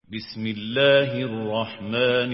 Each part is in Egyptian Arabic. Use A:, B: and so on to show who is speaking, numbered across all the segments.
A: بسم الله الرحمن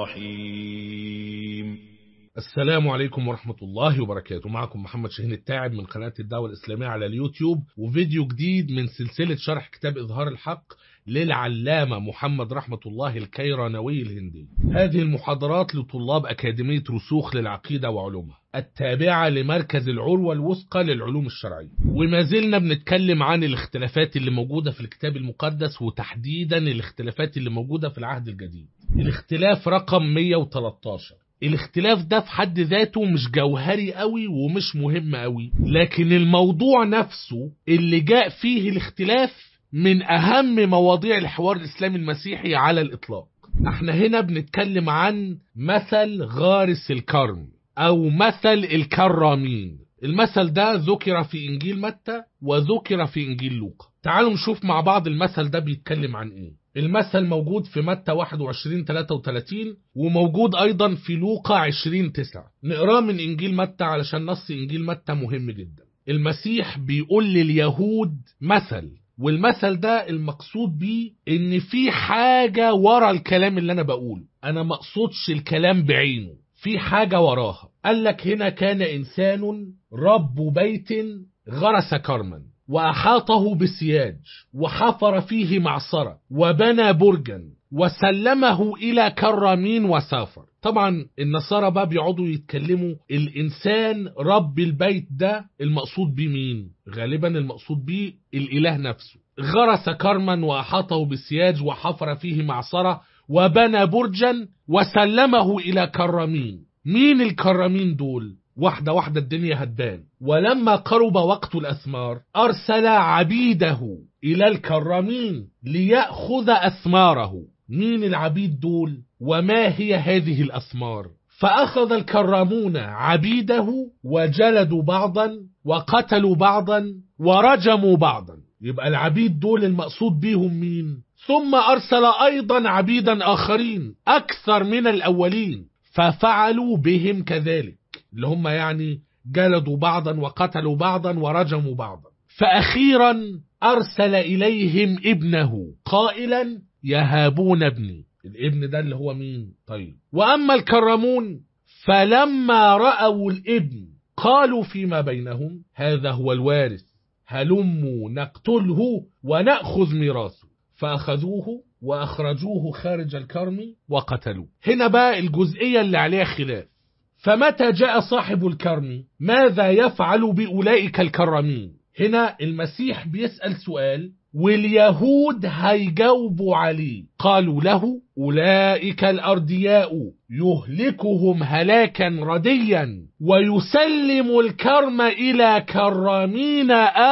A: الرحيم
B: السلام عليكم ورحمة الله وبركاته معكم محمد شاهين التاعب من قناة الدعوة الإسلامية على اليوتيوب وفيديو جديد من سلسلة شرح كتاب إظهار الحق للعلامة محمد رحمة الله الكيرانوي الهندي هذه المحاضرات لطلاب أكاديمية رسوخ للعقيدة وعلومها التابعة لمركز العروة الوثقى للعلوم الشرعية وما زلنا بنتكلم عن الاختلافات اللي موجودة في الكتاب المقدس وتحديدا الاختلافات اللي موجودة في العهد الجديد الاختلاف رقم 113 الاختلاف ده في حد ذاته مش جوهري قوي ومش مهم قوي لكن الموضوع نفسه اللي جاء فيه الاختلاف من أهم مواضيع الحوار الإسلامي المسيحي على الإطلاق احنا هنا بنتكلم عن مثل غارس الكرم أو مثل الكرامين المثل ده ذكر في إنجيل متى وذكر في إنجيل لوقا تعالوا نشوف مع بعض المثل ده بيتكلم عن إيه المثل موجود في متى 21 33 وموجود أيضا في لوقا 20 9 نقراه من إنجيل متى علشان نص إنجيل متى مهم جدا المسيح بيقول لليهود مثل والمثل ده المقصود بيه ان في حاجة ورا الكلام اللي انا بقوله انا مقصودش الكلام بعينه في حاجة وراها قال لك هنا كان انسان رب بيت غرس كرما واحاطه بسياج وحفر فيه معصرة وبنى برجا وسلمه الى كرامين وسافر طبعا النصارى بقى بيقعدوا يتكلموا الانسان رب البيت ده المقصود بيه مين غالبا المقصود بيه الاله نفسه غرس كرما واحاطه بسياج وحفر فيه معصرة وبنى برجا وسلمه الى كرامين مين الكرامين دول واحدة واحدة الدنيا هتبان ولما قرب وقت الأثمار أرسل عبيده إلى الكرامين ليأخذ أثماره مين العبيد دول وما هي هذه الأثمار فأخذ الكرامون عبيده وجلدوا بعضا وقتلوا بعضا ورجموا بعضا يبقى العبيد دول المقصود بيهم مين ثم أرسل أيضا عبيدا آخرين أكثر من الأولين ففعلوا بهم كذلك اللي هم يعني جلدوا بعضا وقتلوا بعضا ورجموا بعضا فأخيرا أرسل إليهم ابنه قائلا يهابون ابني الابن ده اللي هو مين طيب وأما الكرمون فلما رأوا الابن قالوا فيما بينهم هذا هو الوارث هلموا نقتله ونأخذ ميراثه فأخذوه وأخرجوه خارج الكرم وقتلوه هنا بقى الجزئية اللي عليها خلاف فمتى جاء صاحب الكرم ماذا يفعل بأولئك الكرمين هنا المسيح بيسأل سؤال واليهود هيجاوبوا عليه قالوا له أولئك الأردياء يهلكهم هلاكا رديا ويسلم الكرم إلى كرامين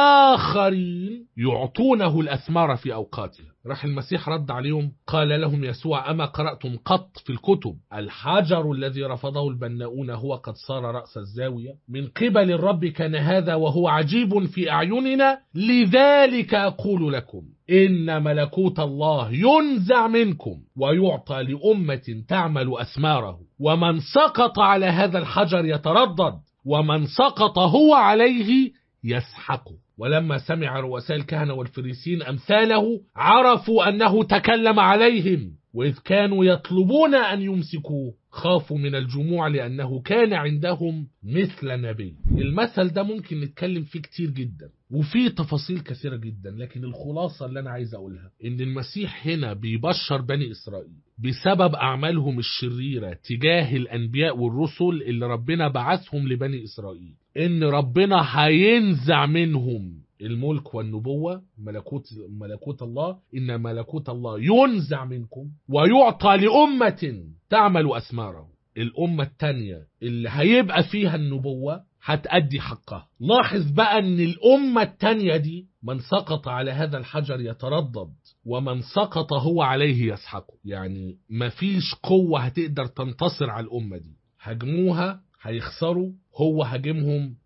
B: آخرين يعطونه الأثمار في أوقاتها راح المسيح رد عليهم قال لهم يسوع أما قرأتم قط في الكتب الحجر الذي رفضه البناؤون هو قد صار رأس الزاوية من قبل الرب كان هذا وهو عجيب في أعيننا لذلك أقول لكم إن ملكوت الله ينزع منكم ويعطى لأمة تعمل أثماره ومن سقط على هذا الحجر يتردد ومن سقط هو عليه يسحقه ولما سمع رؤساء الكهنة والفريسين أمثاله عرفوا أنه تكلم عليهم وإذ كانوا يطلبون أن يمسكوه خافوا من الجموع لأنه كان عندهم مثل نبي المثل ده ممكن نتكلم فيه كتير جدا وفيه تفاصيل كثيرة جدا لكن الخلاصة اللي أنا عايز أقولها إن المسيح هنا بيبشر بني إسرائيل بسبب أعمالهم الشريرة تجاه الأنبياء والرسل اللي ربنا بعثهم لبني إسرائيل إن ربنا هينزع منهم الملك والنبوة ملكوت ملكوت الله إن ملكوت الله ينزع منكم ويعطى لأمة تعمل أثماره الأمة التانية اللي هيبقى فيها النبوة هتأدي حقها لاحظ بقى ان الأمة التانية دي من سقط على هذا الحجر يتردد ومن سقط هو عليه يسحقه يعني مفيش قوة هتقدر تنتصر على الأمة دي هجموها هيخسروا هو هاجمهم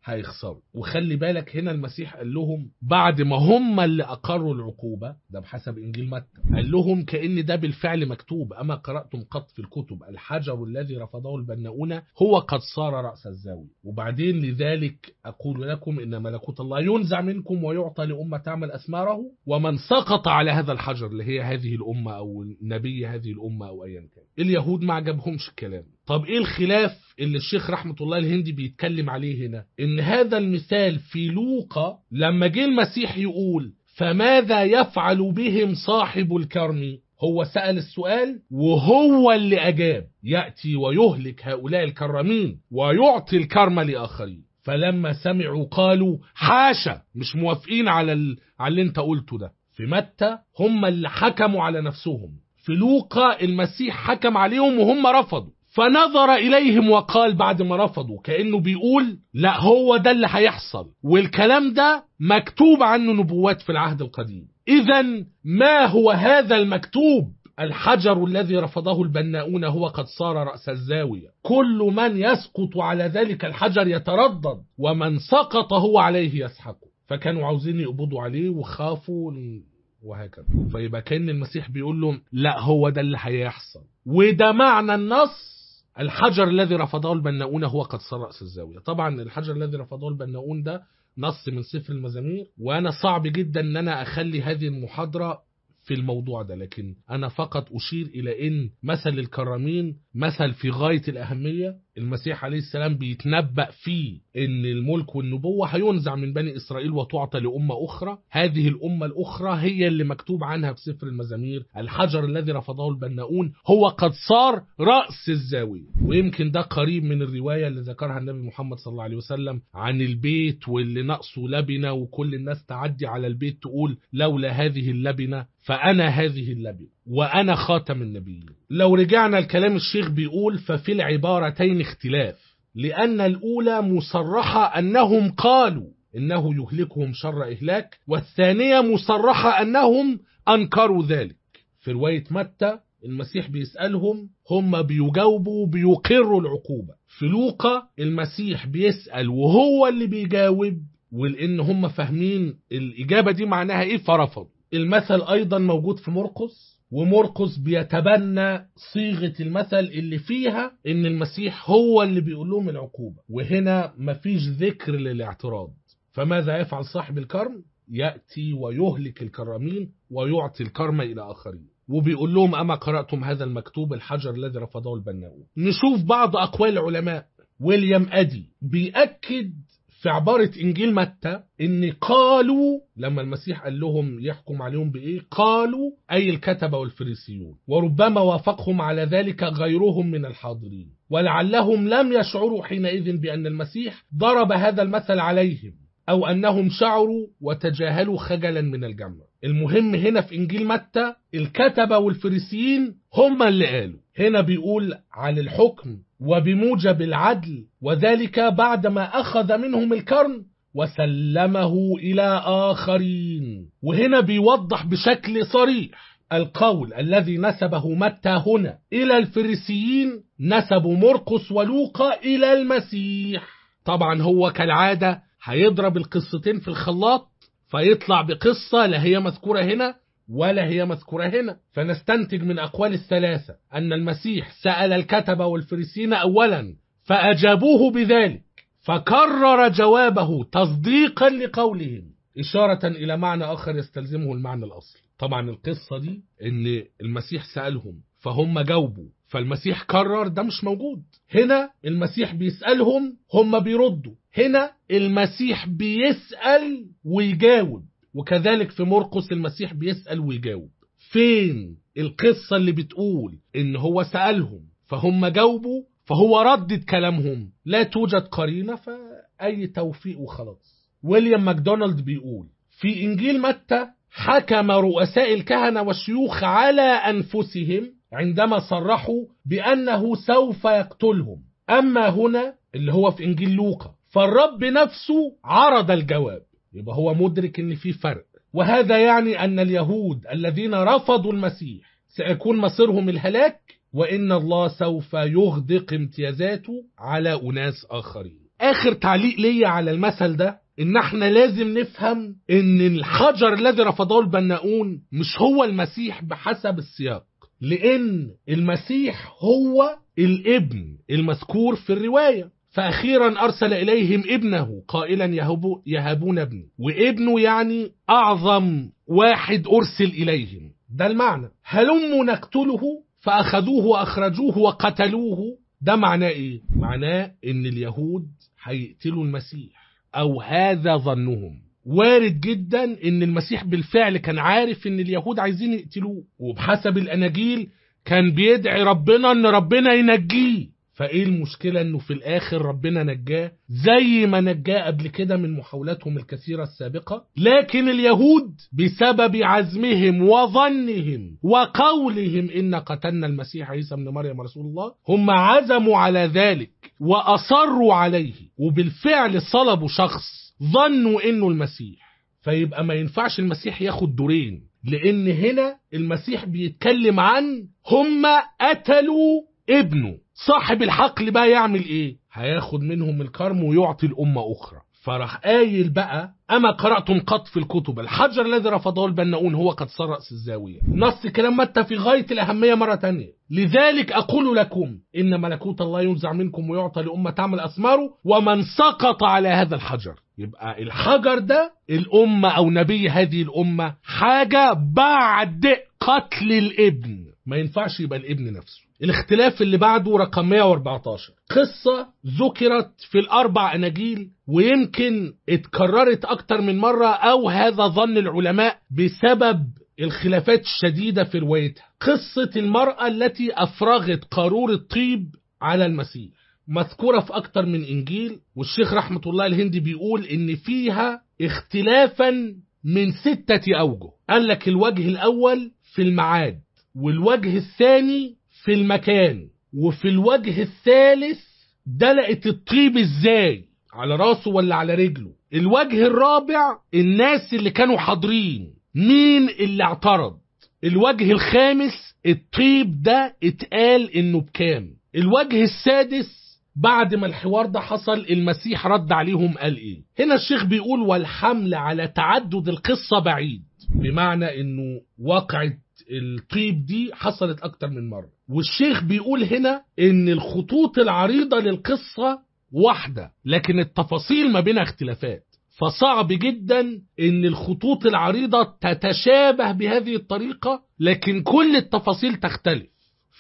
B: هيخسروا وخلي بالك هنا المسيح قال لهم بعد ما هم اللي أقروا العقوبة ده بحسب إنجيل متى قال لهم كأن ده بالفعل مكتوب أما قرأتم قط في الكتب الحجر الذي رفضه البناؤون هو قد صار رأس الزاوية وبعدين لذلك أقول لكم إن ملكوت الله ينزع منكم ويعطى لأمة تعمل أثماره ومن سقط على هذا الحجر اللي هي هذه الأمة أو نبي هذه الأمة أو أيا كان اليهود ما عجبهمش الكلام طب ايه الخلاف اللي الشيخ رحمة الله الهندي بيتكلم عليه هنا ان هذا المثال في لوقا لما جه المسيح يقول فماذا يفعل بهم صاحب الكرم هو سأل السؤال وهو اللي أجاب يأتي ويهلك هؤلاء الكرمين ويعطي الكرم لآخرين فلما سمعوا قالوا حاشا مش موافقين على, ال... على اللي انت قلته ده في متى هم اللي حكموا على نفسهم في لوقا المسيح حكم عليهم وهم رفضوا فنظر إليهم وقال بعد ما رفضوا كأنه بيقول لا هو ده اللي هيحصل والكلام ده مكتوب عنه نبوات في العهد القديم إذا ما هو هذا المكتوب الحجر الذي رفضه البناؤون هو قد صار رأس الزاوية كل من يسقط على ذلك الحجر يتردد ومن سقط هو عليه يسحقه فكانوا عاوزين يقبضوا عليه وخافوا وهكذا فيبقى كان المسيح بيقول لهم لا هو ده اللي هيحصل وده معنى النص الحجر الذي رفضه البناؤون هو قد صار رأس الزاوية طبعا الحجر الذي رفضه البناؤون ده نص من سفر المزامير وأنا صعب جدا أن أنا أخلي هذه المحاضرة في الموضوع ده لكن أنا فقط أشير إلى أن مثل الكرامين مثل في غاية الأهمية المسيح عليه السلام بيتنبأ فيه أن الملك والنبوة هينزع من بني إسرائيل وتعطى لأمة أخرى هذه الأمة الأخرى هي اللي مكتوب عنها في سفر المزامير الحجر الذي رفضه البناؤون هو قد صار رأس الزاوية ويمكن ده قريب من الرواية اللي ذكرها النبي محمد صلى الله عليه وسلم عن البيت واللي نقصه لبنة وكل الناس تعدي على البيت تقول لولا هذه اللبنة فأنا هذه اللبنة وأنا خاتم النبيين لو رجعنا الكلام الشيخ بيقول ففي العبارتين اختلاف لأن الأولى مصرحة أنهم قالوا إنه يهلكهم شر إهلاك والثانية مصرحة أنهم أنكروا ذلك في رواية متى المسيح بيسألهم هم بيجاوبوا بيقروا العقوبة في لوقا المسيح بيسأل وهو اللي بيجاوب ولأن هم فاهمين الإجابة دي معناها إيه فرفضوا المثل أيضا موجود في مرقس ومرقس بيتبنى صيغة المثل اللي فيها ان المسيح هو اللي بيقول لهم العقوبة وهنا مفيش ذكر للاعتراض فماذا يفعل صاحب الكرم يأتي ويهلك الكرامين ويعطي الكرم إلى آخرين وبيقول لهم أما قرأتم هذا المكتوب الحجر الذي رفضه البناؤون نشوف بعض أقوال العلماء ويليام أدي بيأكد في عبارة إنجيل متى إن قالوا لما المسيح قال لهم يحكم عليهم بإيه قالوا أي الكتبة والفريسيون وربما وافقهم على ذلك غيرهم من الحاضرين ولعلهم لم يشعروا حينئذ بأن المسيح ضرب هذا المثل عليهم أو أنهم شعروا وتجاهلوا خجلا من الجمع المهم هنا في إنجيل متى الكتبة والفريسيين هم اللي قالوا هنا بيقول عن الحكم وبموجب العدل وذلك بعدما أخذ منهم الكرم وسلمه إلى آخرين وهنا بيوضح بشكل صريح القول الذي نسبه متى هنا إلى الفريسيين نسب مرقس ولوقا إلى المسيح طبعا هو كالعادة هيضرب القصتين في الخلاط فيطلع بقصة لا هي مذكورة هنا ولا هي مذكورة هنا فنستنتج من أقوال الثلاثة أن المسيح سأل الكتبة والفريسين أولا فأجابوه بذلك فكرر جوابه تصديقا لقولهم إشارة إلى معنى آخر يستلزمه المعنى الأصلي طبعا القصة دي أن المسيح سألهم فهم جاوبوا فالمسيح كرر ده مش موجود هنا المسيح بيسألهم هم بيردوا هنا المسيح بيسأل ويجاوب وكذلك في مرقس المسيح بيسأل ويجاوب فين القصة اللي بتقول ان هو سألهم فهم جاوبوا فهو ردد كلامهم لا توجد قرينة فأي توفيق وخلاص ويليام ماكدونالد بيقول في إنجيل متى حكم رؤساء الكهنة والشيوخ على أنفسهم عندما صرحوا بأنه سوف يقتلهم أما هنا اللي هو في إنجيل لوقا فالرب نفسه عرض الجواب يبقى هو مدرك ان في فرق وهذا يعني ان اليهود الذين رفضوا المسيح سيكون مصيرهم الهلاك وان الله سوف يغدق امتيازاته على اناس اخرين اخر تعليق ليا على المثل ده ان احنا لازم نفهم ان الحجر الذي رفضه البناؤون مش هو المسيح بحسب السياق لان المسيح هو الابن المذكور في الروايه فأخيرا أرسل إليهم ابنه قائلا يهبو يهبون ابني وابنه يعني أعظم واحد أرسل إليهم ده المعنى هلموا نقتله فأخذوه وأخرجوه وقتلوه ده معناه إيه؟ معناه إن اليهود هيقتلوا المسيح أو هذا ظنهم وارد جدا إن المسيح بالفعل كان عارف إن اليهود عايزين يقتلوه وبحسب الأناجيل كان بيدعي ربنا إن ربنا ينجيه فايه المشكلة انه في الاخر ربنا نجاه زي ما نجاه قبل كده من محاولاتهم الكثيرة السابقة لكن اليهود بسبب عزمهم وظنهم وقولهم ان قتلنا المسيح عيسى ابن مريم رسول الله هم عزموا على ذلك واصروا عليه وبالفعل صلبوا شخص ظنوا انه المسيح فيبقى ما ينفعش المسيح ياخد دورين لان هنا المسيح بيتكلم عن هم قتلوا ابنه صاحب الحقل بقى يعمل ايه هياخد منهم الكرم ويعطي الأمة أخرى فراح قايل بقى أما قرأتم قط في الكتب الحجر الذي رفضه البناؤون هو قد صار رأس الزاوية نص كلام متى في غاية الأهمية مرة تانية لذلك أقول لكم إن ملكوت الله ينزع منكم ويعطى لأمة تعمل أثماره ومن سقط على هذا الحجر يبقى الحجر ده الأمة أو نبي هذه الأمة حاجة بعد قتل الابن ما ينفعش يبقى الابن نفسه الاختلاف اللي بعده رقم 114 قصة ذكرت في الأربع أناجيل ويمكن اتكررت أكتر من مرة أو هذا ظن العلماء بسبب الخلافات الشديدة في روايتها قصة المرأة التي أفرغت قارور الطيب على المسيح مذكورة في أكتر من إنجيل والشيخ رحمة الله الهندي بيقول إن فيها اختلافا من ستة أوجه قال لك الوجه الأول في المعاد والوجه الثاني في المكان وفي الوجه الثالث دلقت الطيب ازاي على راسه ولا على رجله الوجه الرابع الناس اللي كانوا حاضرين مين اللي اعترض الوجه الخامس الطيب ده اتقال انه بكام الوجه السادس بعد ما الحوار ده حصل المسيح رد عليهم قال ايه هنا الشيخ بيقول والحمل على تعدد القصة بعيد بمعنى انه واقعة الطيب دي حصلت اكتر من مرة والشيخ بيقول هنا ان الخطوط العريضة للقصة واحدة لكن التفاصيل ما بينها اختلافات فصعب جدا ان الخطوط العريضة تتشابه بهذه الطريقة لكن كل التفاصيل تختلف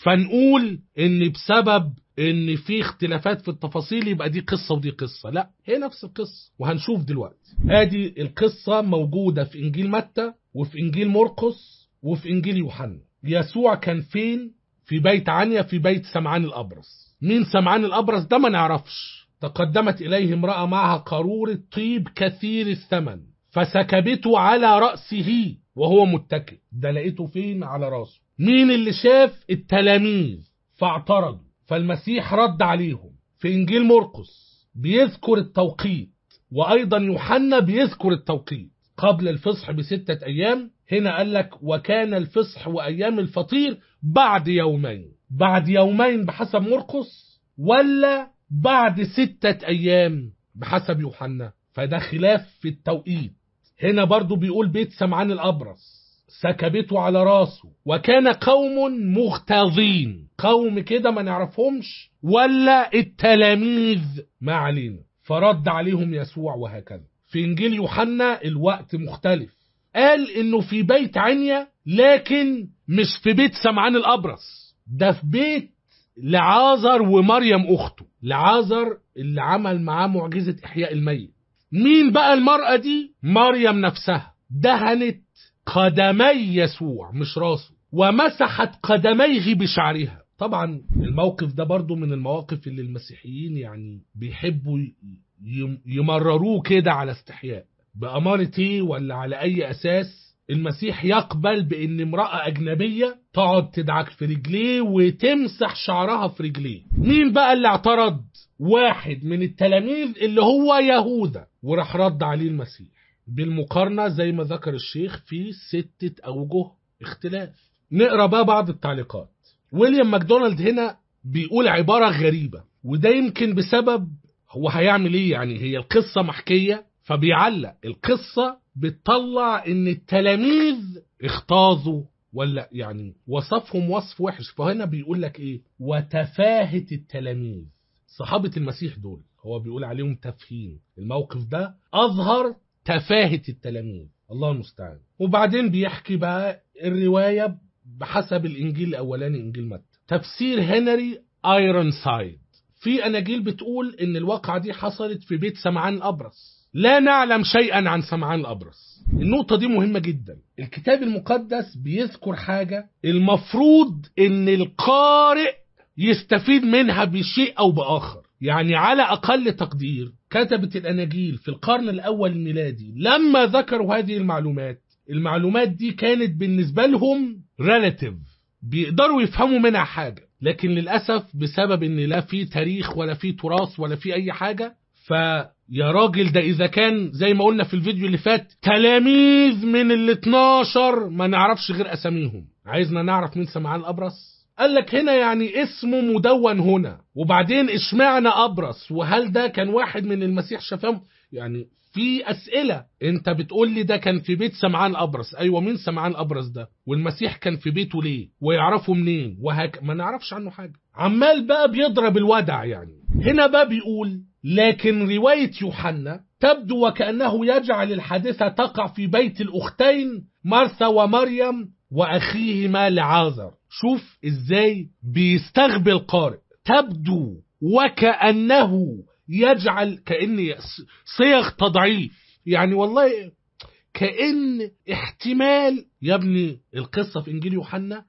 B: فنقول ان بسبب ان في اختلافات في التفاصيل يبقى دي قصة ودي قصة لا هي نفس القصة وهنشوف دلوقتي ادي القصة موجودة في انجيل متى وفي انجيل مرقس وفي انجيل يوحنا يسوع كان فين في بيت عنيا في بيت سمعان الابرص مين سمعان الابرص ده ما نعرفش تقدمت اليه امرأة معها قارورة طيب كثير الثمن فسكبته على رأسه وهو متكئ ده لقيته فين على راسه مين اللي شاف التلاميذ فاعترضوا فالمسيح رد عليهم في انجيل مرقس بيذكر التوقيت وايضا يوحنا بيذكر التوقيت قبل الفصح بستة ايام هنا قال لك وكان الفصح وايام الفطير بعد يومين بعد يومين بحسب مرقس ولا بعد ستة ايام بحسب يوحنا فده خلاف في التوقيت هنا برضو بيقول بيت سمعان الابرص سكبته على راسه وكان قوم مغتاظين قوم كده ما نعرفهمش ولا التلاميذ ما علينا فرد عليهم يسوع وهكذا في انجيل يوحنا الوقت مختلف قال انه في بيت عنيا لكن مش في بيت سمعان الابرص ده في بيت لعازر ومريم اخته لعازر اللي عمل معاه معجزة احياء الميت مين بقى المرأة دي مريم نفسها دهنت قدمي يسوع مش راسه ومسحت قدميه بشعرها طبعا الموقف ده برضو من المواقف اللي المسيحيين يعني بيحبوا يمرروه كده على استحياء بأمارة ايه ولا على اي اساس المسيح يقبل بان امرأة اجنبية تقعد تدعك في رجليه وتمسح شعرها في رجليه مين بقى اللي اعترض واحد من التلاميذ اللي هو يهوذا وراح رد عليه المسيح بالمقارنة زي ما ذكر الشيخ في ستة أوجه اختلاف نقرأ بقى بعض التعليقات ويليام ماكدونالد هنا بيقول عبارة غريبة وده يمكن بسبب هو هيعمل ايه يعني هي القصة محكية فبيعلق القصة بتطلع ان التلاميذ اختاظوا ولا يعني وصفهم وصف وحش فهنا بيقول لك ايه وتفاهة التلاميذ صحابة المسيح دول هو بيقول عليهم تفهيم الموقف ده اظهر تفاهة التلاميذ الله المستعان وبعدين بيحكي بقى الرواية بحسب الانجيل الاولاني انجيل متى تفسير هنري ايرون سايد في اناجيل بتقول ان الواقعة دي حصلت في بيت سمعان الابرص لا نعلم شيئا عن سمعان الابرص النقطة دي مهمة جدا الكتاب المقدس بيذكر حاجة المفروض ان القارئ يستفيد منها بشيء او باخر يعني على اقل تقدير كتبت الاناجيل في القرن الاول الميلادي لما ذكروا هذه المعلومات المعلومات دي كانت بالنسبة لهم ريلاتيف بيقدروا يفهموا منها حاجة لكن للأسف بسبب ان لا في تاريخ ولا في تراث ولا في اي حاجة فيا راجل ده اذا كان زي ما قلنا في الفيديو اللي فات تلاميذ من ال 12 ما نعرفش غير اساميهم عايزنا نعرف مين سمعان الابرص قال لك هنا يعني اسمه مدون هنا وبعدين اشمعنى ابرص وهل ده كان واحد من المسيح شفاهم يعني في اسئله انت بتقول لي ده كان في بيت سمعان ابرص ايوه مين سمعان ابرص ده والمسيح كان في بيته ليه ويعرفه منين وهك ما نعرفش عنه حاجه عمال بقى بيضرب الودع يعني هنا بقى بيقول لكن روايه يوحنا تبدو وكانه يجعل الحادثه تقع في بيت الاختين مرثا ومريم واخيهما لعازر شوف ازاي بيستغبي القارئ تبدو وكانه يجعل كأن صيغ تضعيف يعني والله كأن احتمال يا ابني القصة في إنجيل يوحنا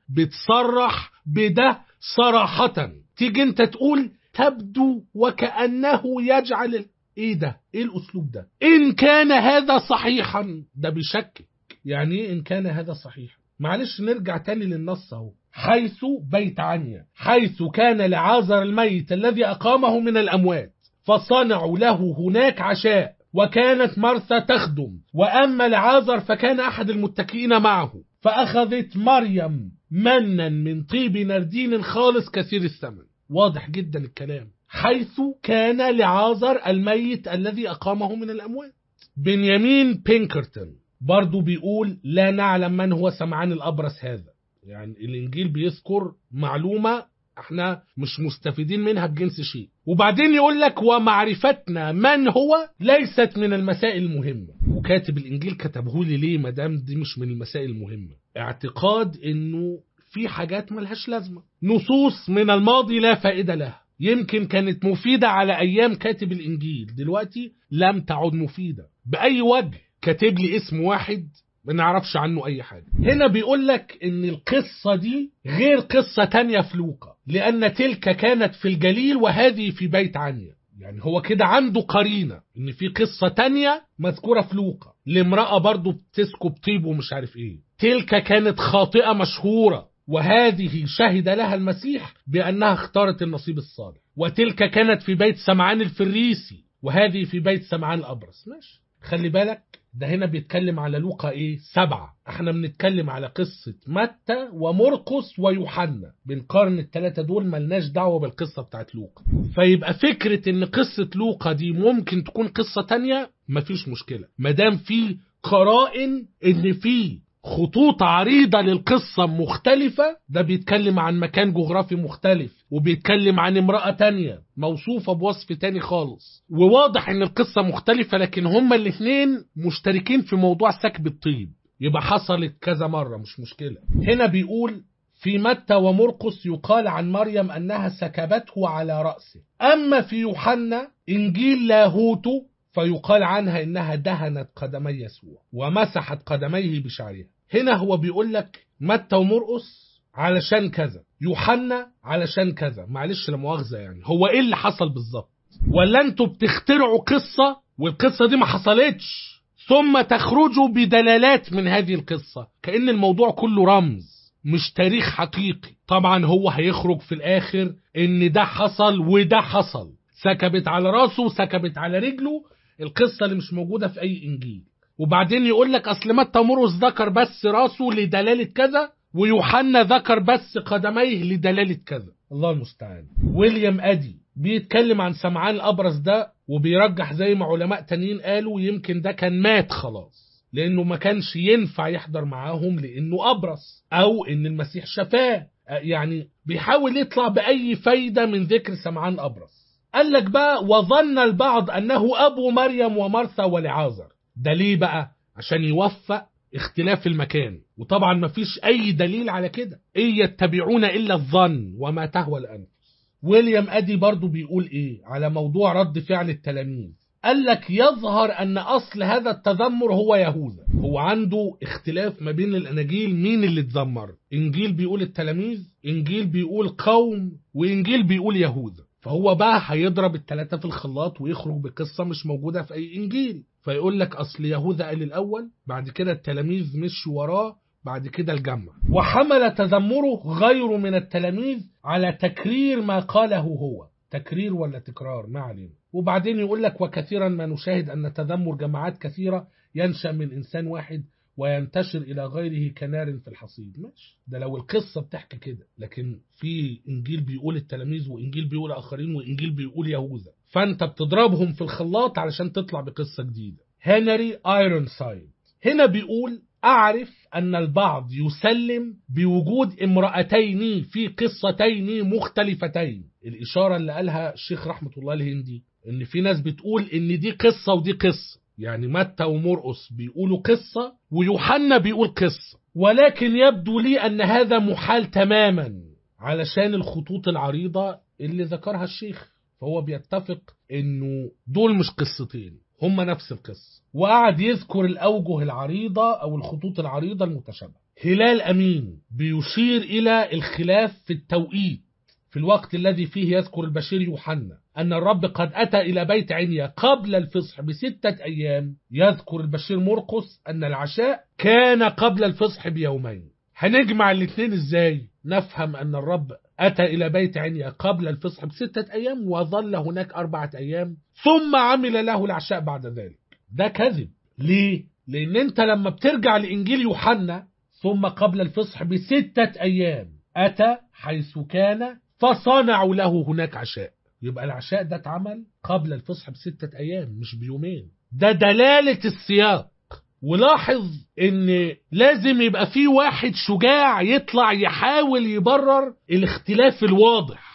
B: بتصرح بده صراحة تيجي انت تقول تبدو وكأنه يجعل ايه ده ايه الاسلوب ده ان كان هذا صحيحا ده بيشكك يعني ايه ان كان هذا صحيحا معلش نرجع تاني للنص اهو حيث بيت عنيا حيث كان لعازر الميت الذي أقامه من الأموات فصنعوا له هناك عشاء وكانت مرثا تخدم وأما لعازر فكان أحد المتكئين معه فأخذت مريم منا من طيب نردين خالص كثير الثمن واضح جدا الكلام حيث كان لعازر الميت الذي أقامه من الأموات بنيامين بينكرتون برضو بيقول لا نعلم من هو سمعان الأبرص هذا يعني الإنجيل بيذكر معلومة احنا مش مستفيدين منها بجنس شيء وبعدين يقول لك ومعرفتنا من هو ليست من المسائل المهمة وكاتب الإنجيل كتبه لي ليه مدام دي مش من المسائل المهمة اعتقاد انه في حاجات ملهاش لازمة نصوص من الماضي لا فائدة لها يمكن كانت مفيدة على أيام كاتب الإنجيل دلوقتي لم تعد مفيدة بأي وجه كاتب لي اسم واحد ما نعرفش عنه أي حاجة هنا بيقول لك إن القصة دي غير قصة تانية في لوقا لأن تلك كانت في الجليل وهذه في بيت عنيا يعني هو كده عنده قرينة إن في قصة تانية مذكورة في لوقا لامرأة برضو بتسكب طيب ومش عارف إيه تلك كانت خاطئة مشهورة وهذه شهد لها المسيح بأنها اختارت النصيب الصالح وتلك كانت في بيت سمعان الفريسي وهذه في بيت سمعان الأبرص ماشي خلي بالك ده هنا بيتكلم على لوقا ايه سبعة احنا بنتكلم على قصة متى ومرقس ويوحنا بنقارن التلاتة دول ملناش دعوة بالقصة بتاعت لوقا فيبقى فكرة ان قصة لوقا دي ممكن تكون قصة تانية مفيش مشكلة مادام في قرائن ان في خطوط عريضة للقصة مختلفة ده بيتكلم عن مكان جغرافي مختلف وبيتكلم عن امرأة تانية موصوفة بوصف تاني خالص وواضح ان القصة مختلفة لكن هما الاثنين مشتركين في موضوع سكب الطيب يبقى حصلت كذا مرة مش مشكلة هنا بيقول في متى ومرقس يقال عن مريم أنها سكبته على رأسه أما في يوحنا إنجيل لاهوته فيقال عنها إنها دهنت قدمي يسوع ومسحت قدميه بشعرها هنا هو بيقول لك متى ومرقس علشان كذا يوحنا علشان كذا معلش لا مؤاخذه يعني هو ايه اللي حصل بالظبط ولا انتوا بتخترعوا قصه والقصه دي ما حصلتش ثم تخرجوا بدلالات من هذه القصه كأن الموضوع كله رمز مش تاريخ حقيقي طبعا هو هيخرج في الاخر ان ده حصل وده حصل سكبت على راسه وسكبت على رجله القصه اللي مش موجوده في اي انجيل وبعدين يقول لك اصل متى مرقس ذكر بس راسه لدلاله كذا ويوحنا ذكر بس قدميه لدلاله كذا الله المستعان ويليام ادي بيتكلم عن سمعان الأبرص ده وبيرجح زي ما علماء تانيين قالوا يمكن ده كان مات خلاص لأنه ما كانش ينفع يحضر معاهم لأنه أبرص أو إن المسيح شفاه يعني بيحاول يطلع بأي فايدة من ذكر سمعان الأبرص قال لك بقى وظن البعض أنه أبو مريم ومرثا ولعازر ده ليه بقى عشان يوفق اختلاف المكان وطبعا ما فيش أي دليل على كده إن يتبعون إلا الظن وما تهوى الأنفس ويليام أدي برضو بيقول إيه على موضوع رد فعل التلاميذ قال لك يظهر أن أصل هذا التذمر هو يهوذا هو عنده اختلاف ما بين الأناجيل مين اللي اتذمر إنجيل بيقول التلاميذ إنجيل بيقول قوم وإنجيل بيقول يهوذا فهو بقى هيضرب التلاتة في الخلاط ويخرج بقصة مش موجودة في أي إنجيل فيقول لك أصل يهوذا قال الأول بعد كده التلاميذ مشوا وراه بعد كده الجمع وحمل تذمره غيره من التلاميذ على تكرير ما قاله هو تكرير ولا تكرار ما علينا وبعدين يقول لك وكثيرا ما نشاهد أن تذمر جماعات كثيرة ينشأ من إنسان واحد وينتشر إلى غيره كنار في الحصيد ماشي ده لو القصة بتحكي كده لكن في إنجيل بيقول التلاميذ وإنجيل بيقول آخرين وإنجيل بيقول يهوذا فأنت بتضربهم في الخلاط علشان تطلع بقصة جديدة هنري ايرونسايد هنا بيقول أعرف أن البعض يسلم بوجود امرأتين في قصتين مختلفتين الإشارة اللي قالها الشيخ رحمة الله الهندي إن في ناس بتقول إن دي قصة ودي قصة يعني متى ومرقس بيقولوا قصة ويوحنا بيقول قصة ولكن يبدو لي أن هذا محال تماما علشان الخطوط العريضة اللي ذكرها الشيخ فهو بيتفق انه دول مش قصتين هما نفس القصة وقعد يذكر الأوجه العريضة أو الخطوط العريضة المتشابهة هلال أمين بيشير إلى الخلاف في التوقيت في الوقت الذي فيه يذكر البشير يوحنا أن الرب قد أتى إلى بيت عنيا قبل الفصح بستة أيام يذكر البشير مرقس أن العشاء كان قبل الفصح بيومين هنجمع الاثنين ازاي نفهم أن الرب أتى إلى بيت عنيا قبل الفصح بستة أيام وظل هناك أربعة أيام ثم عمل له العشاء بعد ذلك ده كذب ليه؟ لأن أنت لما بترجع لإنجيل يوحنا ثم قبل الفصح بستة أيام أتى حيث كان فصنعوا له هناك عشاء يبقى العشاء ده اتعمل قبل الفصح بستة أيام مش بيومين ده دلالة السياق ولاحظ ان لازم يبقى في واحد شجاع يطلع يحاول يبرر الاختلاف الواضح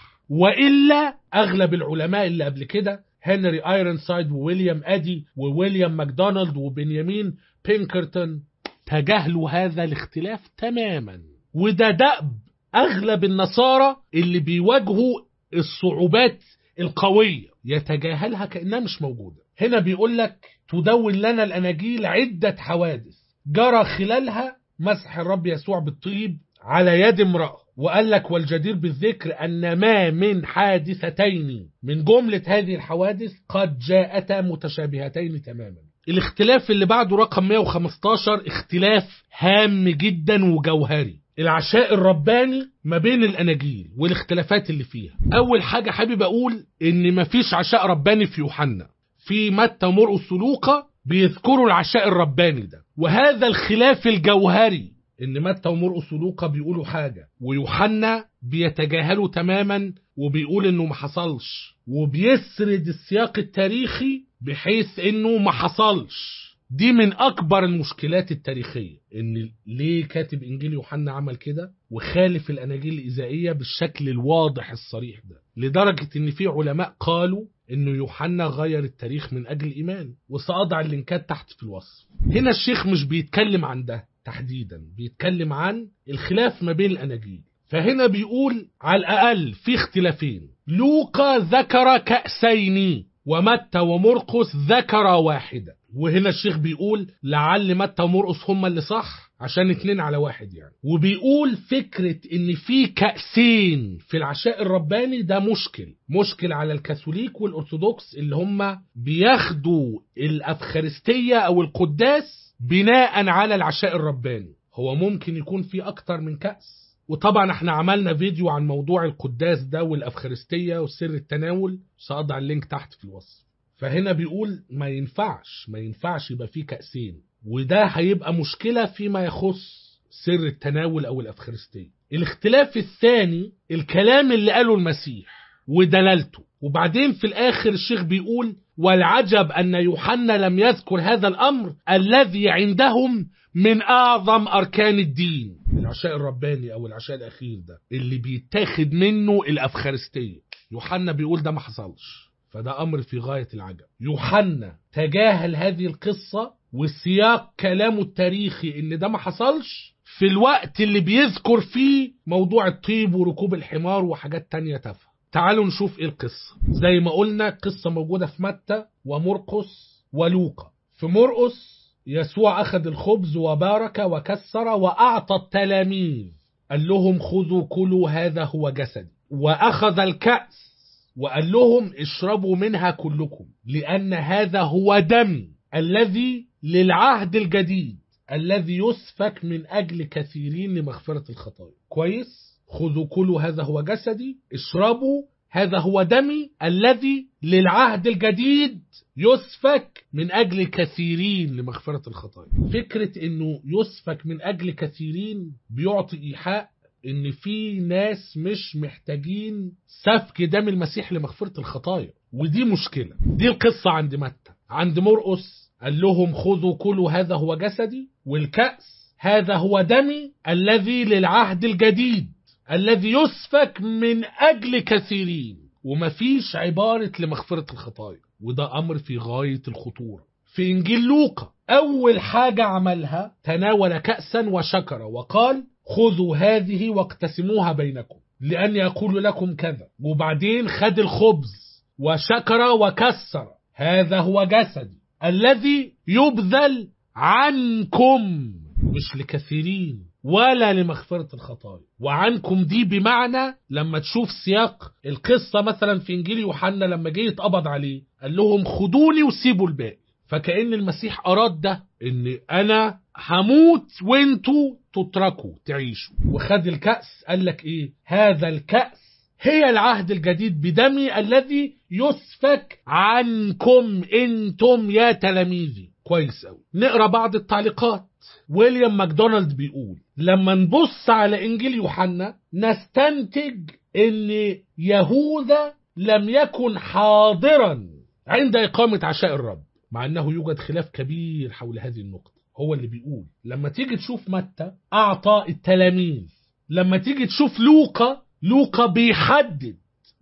B: والا اغلب العلماء اللي قبل كده هنري ايرنسايد وويليام ادي وويليام ماكدونالد وبنيامين بينكرتون تجاهلوا هذا الاختلاف تماما وده دأب اغلب النصارى اللي بيواجهوا الصعوبات القوية يتجاهلها كأنها مش موجودة هنا بيقول لك تدون لنا الأناجيل عدة حوادث جرى خلالها مسح الرب يسوع بالطيب على يد امرأة وقال لك والجدير بالذكر أن ما من حادثتين من جملة هذه الحوادث قد جاءتا متشابهتين تماما الاختلاف اللي بعده رقم 115 اختلاف هام جدا وجوهري العشاء الرباني ما بين الاناجيل والاختلافات اللي فيها اول حاجه حابب اقول ان مفيش عشاء رباني في يوحنا في متى ومرقس ولوقا بيذكروا العشاء الرباني ده وهذا الخلاف الجوهري ان متى ومرقس ولوقا بيقولوا حاجه ويوحنا بيتجاهلوا تماما وبيقول انه ما حصلش وبيسرد السياق التاريخي بحيث انه ما حصلش دي من اكبر المشكلات التاريخيه ان ليه كاتب انجيل يوحنا عمل كده وخالف الاناجيل الايزائيه بالشكل الواضح الصريح ده لدرجه ان في علماء قالوا انه يوحنا غير التاريخ من اجل الايمان وساضع اللينكات تحت في الوصف هنا الشيخ مش بيتكلم عن ده تحديدا بيتكلم عن الخلاف ما بين الاناجيل فهنا بيقول على الاقل في اختلافين لوقا ذكر كأسين ومتى ومرقس ذكر واحدة وهنا الشيخ بيقول لعل متى ومرقس هما اللي صح عشان اتنين على واحد يعني وبيقول فكرة ان في كأسين في العشاء الرباني ده مشكل مشكل على الكاثوليك والارثوذكس اللي هما بياخدوا الافخارستية او القداس بناء على العشاء الرباني هو ممكن يكون في اكتر من كأس وطبعا احنا عملنا فيديو عن موضوع القداس ده والافخارستية وسر التناول سأضع اللينك تحت في الوصف فهنا بيقول ما ينفعش ما ينفعش يبقى فيه كأسين وده هيبقى مشكلة فيما يخص سر التناول أو الأفخارستية الاختلاف الثاني الكلام اللي قاله المسيح ودلالته وبعدين في الآخر الشيخ بيقول والعجب أن يوحنا لم يذكر هذا الأمر الذي عندهم من أعظم أركان الدين العشاء الرباني أو العشاء الأخير ده اللي بيتاخد منه الأفخارستية يوحنا بيقول ده ما حصلش فده أمر في غاية العجب يوحنا تجاهل هذه القصة وسياق كلامه التاريخي إن ده ما حصلش في الوقت اللي بيذكر فيه موضوع الطيب وركوب الحمار وحاجات تانية تافهة تعالوا نشوف ايه القصة زي ما قلنا قصة موجودة في متى ومرقس ولوقا في مرقس يسوع أخذ الخبز وبارك وكسر وأعطى التلاميذ قال لهم خذوا كلوا هذا هو جسدي وأخذ الكأس وقال لهم اشربوا منها كلكم لأن هذا هو دمي الذي للعهد الجديد الذي يسفك من أجل كثيرين لمغفرة الخطايا كويس خذوا كلوا هذا هو جسدي اشربوا هذا هو دمي الذي للعهد الجديد يسفك من أجل كثيرين لمغفرة الخطايا فكرة أنه يسفك من أجل كثيرين بيعطي إيحاء ان في ناس مش محتاجين سفك دم المسيح لمغفرة الخطايا ودي مشكلة دي القصة عند متى عند مرقس قال لهم خذوا كلوا هذا هو جسدي والكأس هذا هو دمي الذي للعهد الجديد الذي يسفك من أجل كثيرين ومفيش عبارة لمغفرة الخطايا وده أمر في غاية الخطورة في إنجيل لوقا أول حاجة عملها تناول كأسا وشكر وقال خذوا هذه واقتسموها بينكم لأني أقول لكم كذا وبعدين خد الخبز وشكر وكسر هذا هو جسدي الذي يبذل عنكم مش لكثيرين ولا لمغفرة الخطايا وعنكم دي بمعنى لما تشوف سياق القصة مثلا في إنجيل يوحنا لما جه يتقبض عليه قال لهم خدوني وسيبوا الباقي فكأن المسيح أراد ده إن أنا هموت وانتوا تتركوا تعيشوا وخد الكأس قال لك إيه هذا الكأس هي العهد الجديد بدمي الذي يسفك عنكم انتم يا تلاميذي كويس قوي نقرا بعض التعليقات ويليام ماكدونالد بيقول لما نبص على انجيل يوحنا نستنتج ان يهوذا لم يكن حاضرا عند اقامه عشاء الرب مع انه يوجد خلاف كبير حول هذه النقطه هو اللي بيقول لما تيجي تشوف متى اعطى التلاميذ لما تيجي تشوف لوقا لوقا بيحدد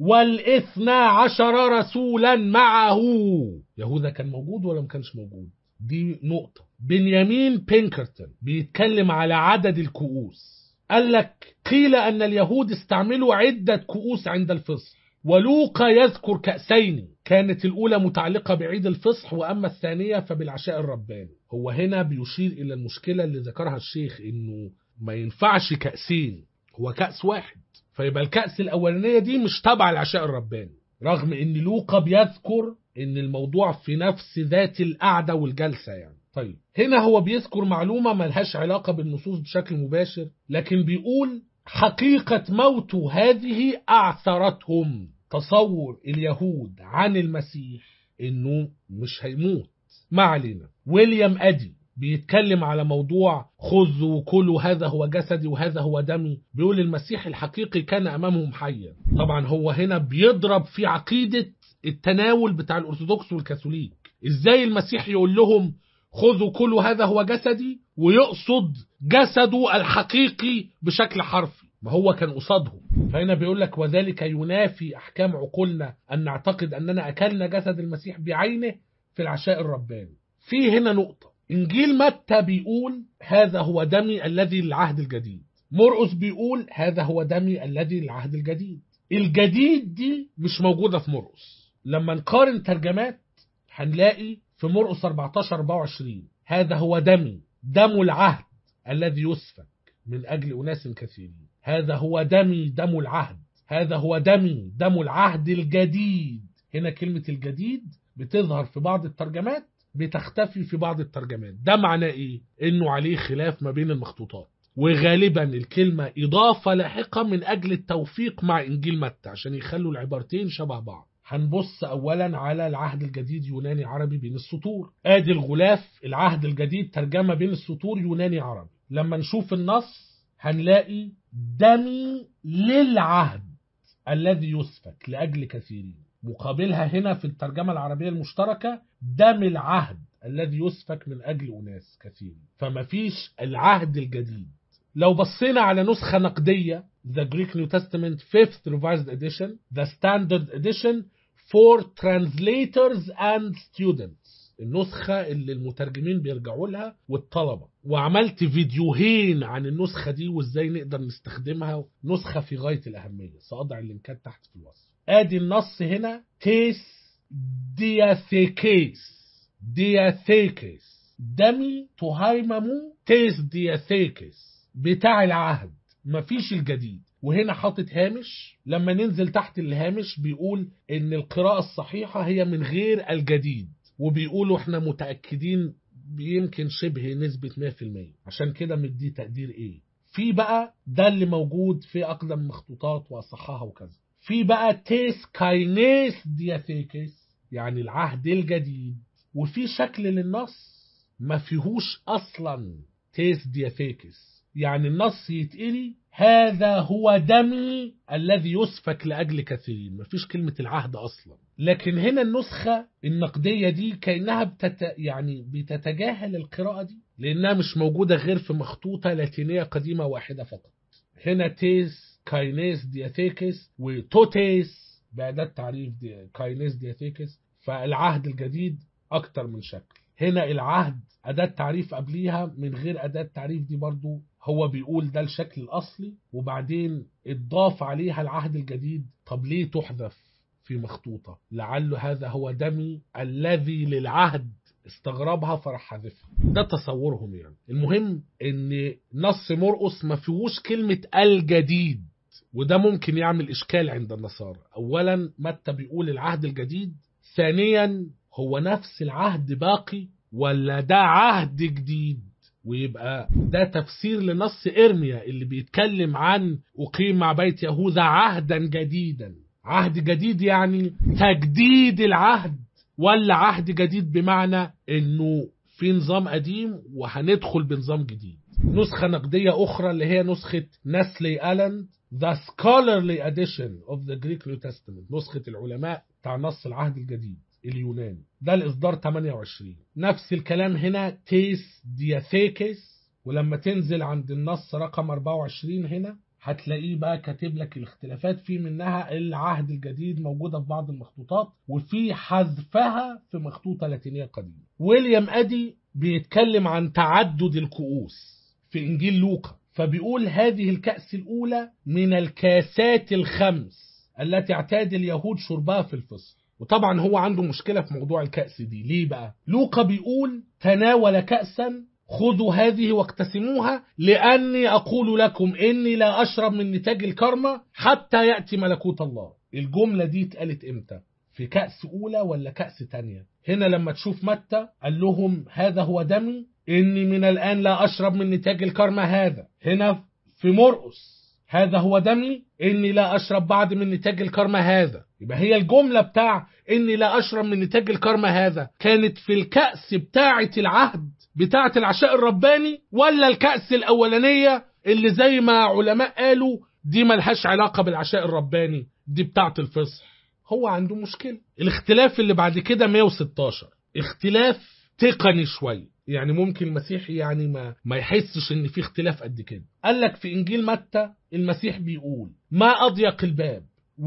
B: والاثنى عشر رسولا معه يهوذا كان موجود ولا ما كانش موجود دي نقطة بنيامين بينكرتون بيتكلم على عدد الكؤوس قال لك قيل أن اليهود استعملوا عدة كؤوس عند الفصح ولوقا يذكر كأسين كانت الأولى متعلقة بعيد الفصح وأما الثانية فبالعشاء الرباني هو هنا بيشير إلى المشكلة اللي ذكرها الشيخ إنه ما ينفعش كأسين هو كأس واحد فيبقى الكأس الأولانية دي مش تبع العشاء الرباني رغم إن لوقا بيذكر إن الموضوع في نفس ذات القعدة والجلسة يعني طيب هنا هو بيذكر معلومة ملهاش علاقة بالنصوص بشكل مباشر لكن بيقول حقيقة موت هذه أعثرتهم تصور اليهود عن المسيح إنه مش هيموت ما علينا ويليام أدي بيتكلم على موضوع خذوا كلوا هذا هو جسدي وهذا هو دمي بيقول المسيح الحقيقي كان أمامهم حيا طبعا هو هنا بيضرب في عقيدة التناول بتاع الأرثوذكس والكاثوليك إزاي المسيح يقول لهم خذوا كلوا هذا هو جسدي ويقصد جسده الحقيقي بشكل حرفي ما هو كان قصادهم فهنا بيقول لك وذلك ينافي أحكام عقولنا أن نعتقد أننا أكلنا جسد المسيح بعينه في العشاء الرباني في هنا نقطة إنجيل متى بيقول هذا هو دمي الذي للعهد الجديد مرقس بيقول هذا هو دمي الذي للعهد الجديد الجديد دي مش موجودة في مرقس لما نقارن ترجمات هنلاقي في مرقس 14 24 هذا هو دمي دم العهد الذي يسفك من أجل أناس كثيرين هذا هو دمي دم العهد هذا هو دمي دم العهد الجديد هنا كلمة الجديد بتظهر في بعض الترجمات بتختفي في بعض الترجمات ده معناه ايه انه عليه خلاف ما بين المخطوطات وغالبا الكلمة إضافة لاحقة من أجل التوفيق مع إنجيل متى عشان يخلوا العبارتين شبه بعض هنبص أولا على العهد الجديد يوناني عربي بين السطور آدي الغلاف العهد الجديد ترجمة بين السطور يوناني عربي لما نشوف النص هنلاقي دمي للعهد الذي يسفك لأجل كثيرين مقابلها هنا في الترجمة العربية المشتركة دم العهد الذي يسفك من أجل أناس كثيرين فما فيش العهد الجديد لو بصينا على نسخة نقدية The Greek New Testament 5th Revised Edition The Standard Edition for Translators and Students النسخة اللي المترجمين بيرجعوا لها والطلبة وعملت فيديوهين عن النسخة دي وازاي نقدر نستخدمها نسخة في غاية الأهمية سأضع اللينكات تحت في الوصف ادي النص هنا تيس دياثيكيس دياثيكيس دمي تهيممو تيس دياثيكيس بتاع العهد مفيش الجديد وهنا حاطط هامش لما ننزل تحت الهامش بيقول ان القراءة الصحيحة هي من غير الجديد وبيقولوا احنا متأكدين يمكن شبه نسبة 100% عشان كده مدي تقدير ايه في بقى ده اللي موجود في اقدم مخطوطات واصحها وكذا في بقى تيس كاينيس دياثيكس يعني العهد الجديد وفي شكل للنص ما فيهوش اصلا تيس دياثيكس يعني النص يتقري هذا هو دمي الذي يسفك لأجل كثيرين مفيش كلمة العهد أصلا لكن هنا النسخة النقدية دي كأنها بتت... يعني بتتجاهل القراءة دي لأنها مش موجودة غير في مخطوطة لاتينية قديمة واحدة فقط هنا تيس كاينيس دياثيكس وتوتيس بأداة تعريف دي... كاينيس دياثيكس فالعهد الجديد أكتر من شكل هنا العهد أداة تعريف قبليها من غير أداة تعريف دي برضو هو بيقول ده الشكل الأصلي وبعدين اتضاف عليها العهد الجديد طب ليه تحذف في مخطوطة لعل هذا هو دمي الذي للعهد استغربها فراح حذفها ده تصورهم يعني المهم ان نص مرقس ما فيهوش كلمة الجديد وده ممكن يعمل إشكال عند النصارى أولا متى بيقول العهد الجديد ثانيا هو نفس العهد باقي ولا ده عهد جديد ويبقى ده تفسير لنص إرميا اللي بيتكلم عن أقيم مع بيت يهوذا عهدا جديدا عهد جديد يعني تجديد العهد ولا عهد جديد بمعنى انه في نظام قديم وهندخل بنظام جديد نسخة نقدية أخرى اللي هي نسخة نسلي ألان The Scholarly Edition of the Greek New Testament نسخة العلماء بتاع نص العهد الجديد اليوناني ده الإصدار 28 نفس الكلام هنا تيس دياثيكس ولما تنزل عند النص رقم 24 هنا هتلاقيه بقى كاتب لك الاختلافات في منها العهد الجديد موجودة في بعض المخطوطات وفي حذفها في مخطوطة لاتينية قديمة ويليام أدي بيتكلم عن تعدد الكؤوس في إنجيل لوقا فبيقول هذه الكأس الأولى من الكاسات الخمس التي اعتاد اليهود شربها في الفصح وطبعا هو عنده مشكلة في موضوع الكأس دي ليه بقى لوقا بيقول تناول كأسا خذوا هذه واقتسموها لأني أقول لكم إني لا أشرب من نتاج الكرمة حتى يأتي ملكوت الله الجملة دي اتقالت إمتى في كأس أولى ولا كأس تانية هنا لما تشوف متى قال لهم هذا هو دمي إني من الآن لا أشرب من نتاج الكرمة هذا هنا في مرقس هذا هو دمي إني لا أشرب بعد من نتاج الكرمة هذا يبقى هي الجملة بتاع إني لا أشرب من نتاج الكرمة هذا كانت في الكأس بتاعة العهد بتاعة العشاء الرباني ولا الكأس الأولانية اللي زي ما علماء قالوا دي ملهاش علاقة بالعشاء الرباني دي بتاعة الفصح هو عنده مشكلة الاختلاف اللي بعد كده 116 اختلاف تقني شوية يعني ممكن المسيح يعني ما ما يحسش ان في اختلاف قد كده قال لك في انجيل متى المسيح بيقول ما اضيق الباب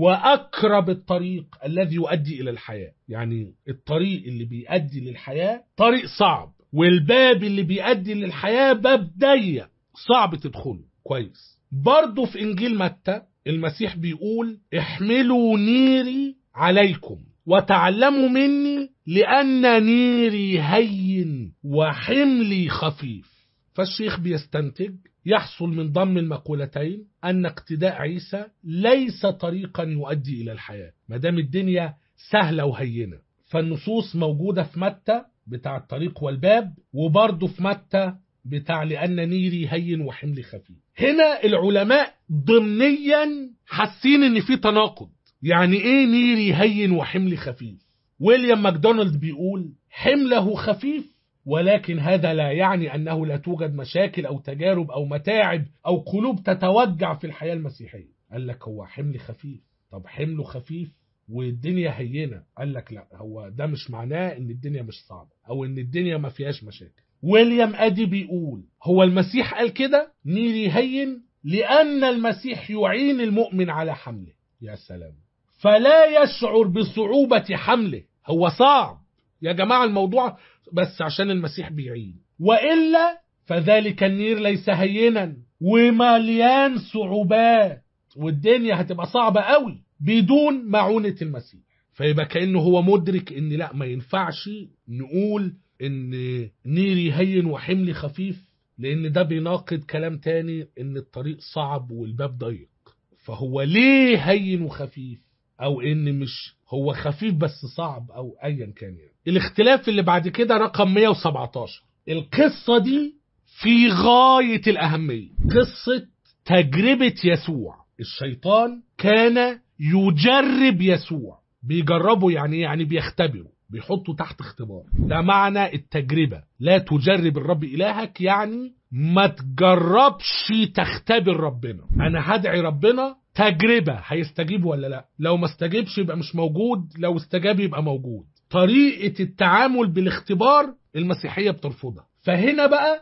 B: واقرب الطريق الذي يؤدي الى الحياه يعني الطريق اللي بيؤدي للحياه طريق صعب والباب اللي بيؤدي للحياه باب ضيق صعب تدخله كويس برضه في انجيل متى المسيح بيقول احملوا نيري عليكم وتعلموا مني لأن نيري هين وحملي خفيف فالشيخ بيستنتج يحصل من ضم المقولتين أن اقتداء عيسى ليس طريقا يؤدي إلى الحياة ما دام الدنيا سهلة وهينة فالنصوص موجودة في متى بتاع الطريق والباب وبرضه في متى بتاع لأن نيري هين وحملي خفيف هنا العلماء ضمنيا حاسين ان في تناقض يعني ايه نيري هين وحملي خفيف ويليام ماكدونالد بيقول حمله خفيف ولكن هذا لا يعني انه لا توجد مشاكل او تجارب او متاعب او قلوب تتوجع في الحياه المسيحيه قال لك هو حمل خفيف طب حمله خفيف والدنيا هينة قال لك لا هو ده مش معناه ان الدنيا مش صعبة او ان الدنيا ما فيهاش مشاكل ويليام ادي بيقول هو المسيح قال كده نيري هين لان المسيح يعين المؤمن على حمله يا سلام فلا يشعر بصعوبة حمله هو صعب يا جماعة الموضوع بس عشان المسيح بيعين وإلا فذلك النير ليس هينا ومليان صعوبات والدنيا هتبقى صعبة قوي بدون معونة المسيح فيبقى كأنه هو مدرك ان لا ما ينفعش نقول ان نيري هين وحملي خفيف لان ده بيناقض كلام تاني ان الطريق صعب والباب ضيق فهو ليه هين وخفيف او ان مش هو خفيف بس صعب او ايا كان يعني الاختلاف اللي بعد كده رقم 117 القصة دي في غاية الأهمية قصة تجربة يسوع الشيطان كان يجرب يسوع بيجربه يعني يعني بيختبره بيحطه تحت اختبار ده معنى التجربة لا تجرب الرب إلهك يعني ما تجربش تختبر ربنا أنا هدعي ربنا تجربة هيستجيب ولا لا لو ما استجيبش يبقى مش موجود لو استجاب يبقى موجود طريقة التعامل بالاختبار المسيحية بترفضها فهنا بقى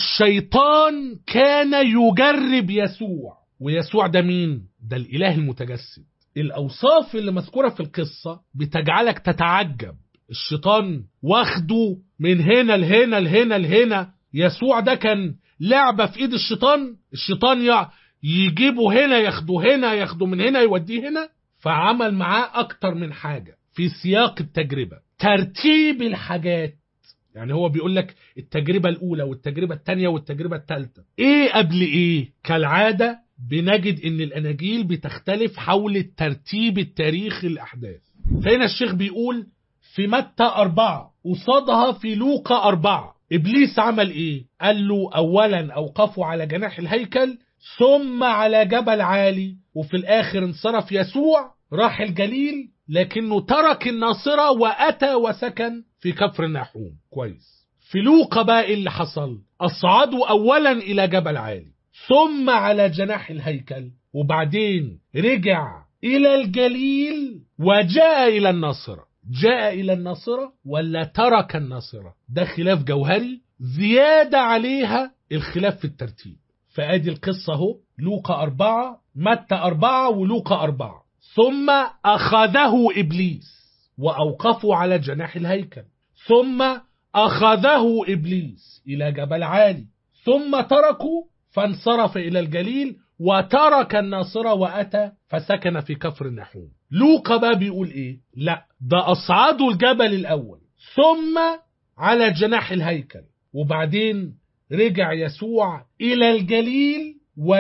B: الشيطان كان يجرب يسوع ويسوع ده مين؟ ده الإله المتجسد الأوصاف اللي مذكورة في القصة بتجعلك تتعجب الشيطان واخده من هنا لهنا لهنا لهنا يسوع ده كان لعبة في ايد الشيطان الشيطان يع- يجيبه هنا ياخده هنا ياخده من هنا يوديه هنا فعمل معاه اكتر من حاجة في سياق التجربة ترتيب الحاجات يعني هو بيقول لك التجربة الأولى والتجربة الثانية والتجربة الثالثة إيه قبل إيه؟ كالعادة بنجد إن الأناجيل بتختلف حول ترتيب التاريخ الأحداث فهنا الشيخ بيقول في متى أربعة قصادها في لوقا أربعة إبليس عمل إيه؟ قال له أولا أوقفوا على جناح الهيكل ثم على جبل عالي وفي الآخر انصرف يسوع راح الجليل لكنه ترك الناصرة وأتى وسكن في كفر الناحوم كويس في لوقا بقى إيه اللي حصل أصعدوا أولا إلى جبل عالي ثم على جناح الهيكل وبعدين رجع إلى الجليل وجاء إلى الناصرة جاء إلى الناصرة ولا ترك الناصرة ده خلاف جوهري زيادة عليها الخلاف في الترتيب فادي القصة اهو لوقا أربعة متى أربعة ولوقا أربعة ثم أخذه إبليس وأوقفوا على جناح الهيكل ثم أخذه إبليس إلى جبل عالي ثم تركوا فانصرف إلى الجليل وترك الناصرة وأتى فسكن في كفر النحوم لوقا بقى بيقول إيه لا ده أصعدوا الجبل الأول ثم على جناح الهيكل وبعدين رجع يسوع إلى الجليل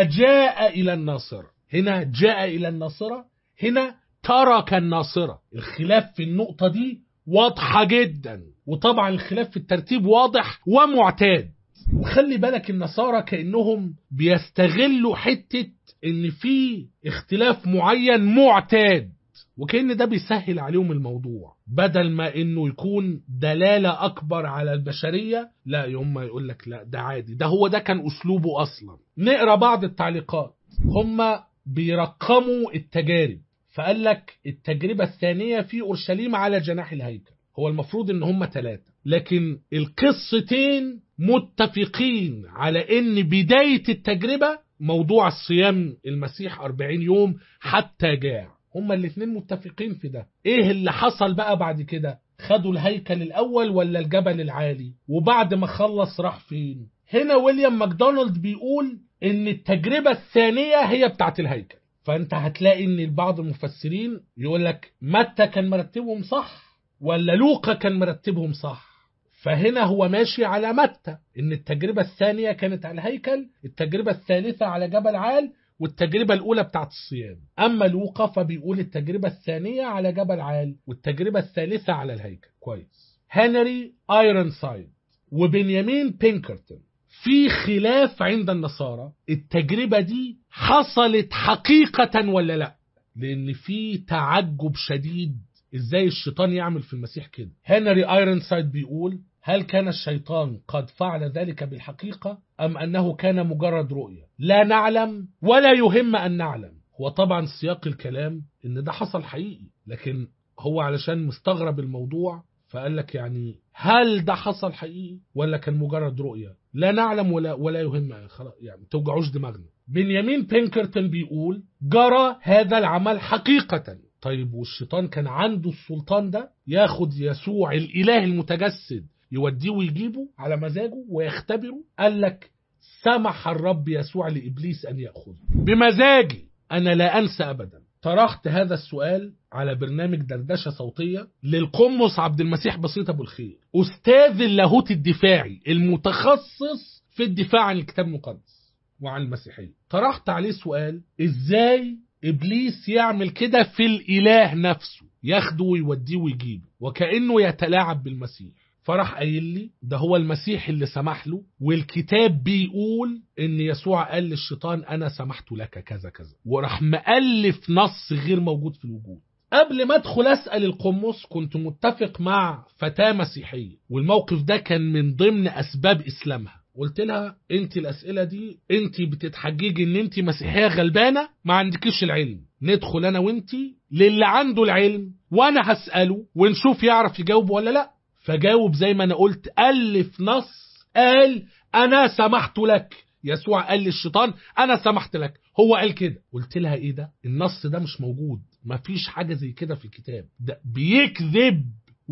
B: وجاء إلى الناصرة هنا جاء إلى الناصرة هنا ترك الناصرة الخلاف في النقطة دي واضحة جدا وطبعا الخلاف في الترتيب واضح ومعتاد وخلي بالك النصارى كأنهم بيستغلوا حتة ان في اختلاف معين معتاد وكأن ده بيسهل عليهم الموضوع بدل ما انه يكون دلالة اكبر على البشرية لا يوم ما يقول لك لا ده عادي ده هو ده كان اسلوبه اصلا نقرا بعض التعليقات هم بيرقموا التجارب فقال لك التجربة الثانية في أورشليم على جناح الهيكل هو المفروض ان هم ثلاثة لكن القصتين متفقين على ان بداية التجربة موضوع الصيام المسيح 40 يوم حتى جاع هما الاثنين متفقين في ده ايه اللي حصل بقى بعد كده خدوا الهيكل الاول ولا الجبل العالي وبعد ما خلص راح فين هنا ويليام ماكدونالد بيقول ان التجربة الثانية هي بتاعت الهيكل فانت هتلاقي ان بعض المفسرين يقول لك متى كان مرتبهم صح ولا لوقا كان مرتبهم صح فهنا هو ماشي على متى ان التجربة الثانية كانت على الهيكل التجربة الثالثة على جبل عال والتجربة الأولى بتاعت الصيام أما لوقا فبيقول التجربة الثانية على جبل عال والتجربة الثالثة على الهيكل كويس هنري ايرونسايد وبنيامين بينكرتون في خلاف عند النصارى التجربة دي حصلت حقيقة ولا لا لأن في تعجب شديد ازاي الشيطان يعمل في المسيح كده هنري ايرونسايد بيقول هل كان الشيطان قد فعل ذلك بالحقيقة أم أنه كان مجرد رؤية لا نعلم ولا يهم أن نعلم هو طبعا سياق الكلام ان ده حصل حقيقي لكن هو علشان مستغرب الموضوع فقال لك يعني هل ده حصل حقيقي ولا كان مجرد رؤية لا نعلم ولا ولا يهم خلاص يعني توجعوش دماغنا بنيامين بينكرتون بيقول جرى هذا العمل حقيقة طيب والشيطان كان عنده السلطان ده ياخد يسوع الإله المتجسد يوديه ويجيبه على مزاجه ويختبره قال لك سمح الرب يسوع لإبليس أن يأخذه بمزاجي أنا لا أنسى أبدا طرحت هذا السؤال على برنامج دردشة صوتية للقمص عبد المسيح بسيط أبو الخير أستاذ اللاهوت الدفاعي المتخصص في الدفاع عن الكتاب المقدس وعن المسيحية طرحت عليه سؤال إزاي إبليس يعمل كده في الإله نفسه ياخده ويوديه ويجيبه وكأنه يتلاعب بالمسيح فراح قايل لي ده هو المسيح اللي سمح له والكتاب بيقول ان يسوع قال للشيطان انا سمحت لك كذا كذا وراح مؤلف نص غير موجود في الوجود قبل ما ادخل اسال القمص كنت متفق مع فتاه مسيحيه والموقف ده كان من ضمن اسباب اسلامها قلت لها انت الاسئله دي انت بتتحججي ان انت مسيحيه غلبانه ما عندكيش العلم ندخل انا وانت للي عنده العلم وانا هساله ونشوف يعرف يجاوب ولا لا فجاوب زي ما انا قلت الف نص قال انا سمحت لك يسوع قال للشيطان انا سمحت لك هو قال كده قلت لها ايه ده النص ده مش موجود مفيش حاجه زي كده في الكتاب ده بيكذب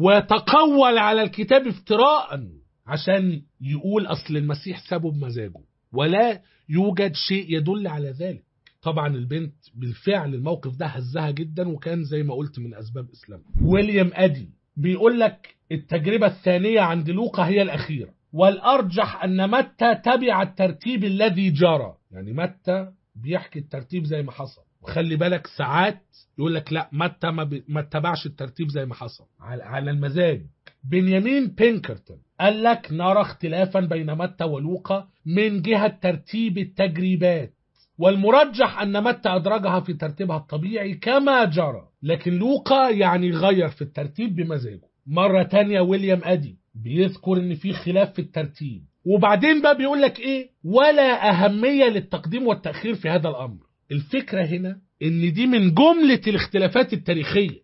B: ويتقول على الكتاب افتراء عشان يقول اصل المسيح سابه بمزاجه ولا يوجد شيء يدل على ذلك طبعا البنت بالفعل الموقف ده هزها جدا وكان زي ما قلت من اسباب اسلامها ويليام ادي بيقول لك التجربة الثانية عند لوقا هي الأخيرة والأرجح أن متى تبع الترتيب الذي جرى يعني متى بيحكي الترتيب زي ما حصل وخلي بالك ساعات يقول لك لا متى ما, ب... ما اتبعش الترتيب زي ما حصل على, على المزاج بنيامين بينكرتون قال لك نرى اختلافا بين متى ولوقا من جهة ترتيب التجريبات والمرجح أن متى أدرجها في ترتيبها الطبيعي كما جرى لكن لوقا يعني غير في الترتيب بمزاجه مرة تانية ويليام أدي بيذكر ان في خلاف في الترتيب وبعدين بقى بيقول لك ايه ولا اهمية للتقديم والتأخير في هذا الامر الفكرة هنا ان دي من جملة الاختلافات التاريخية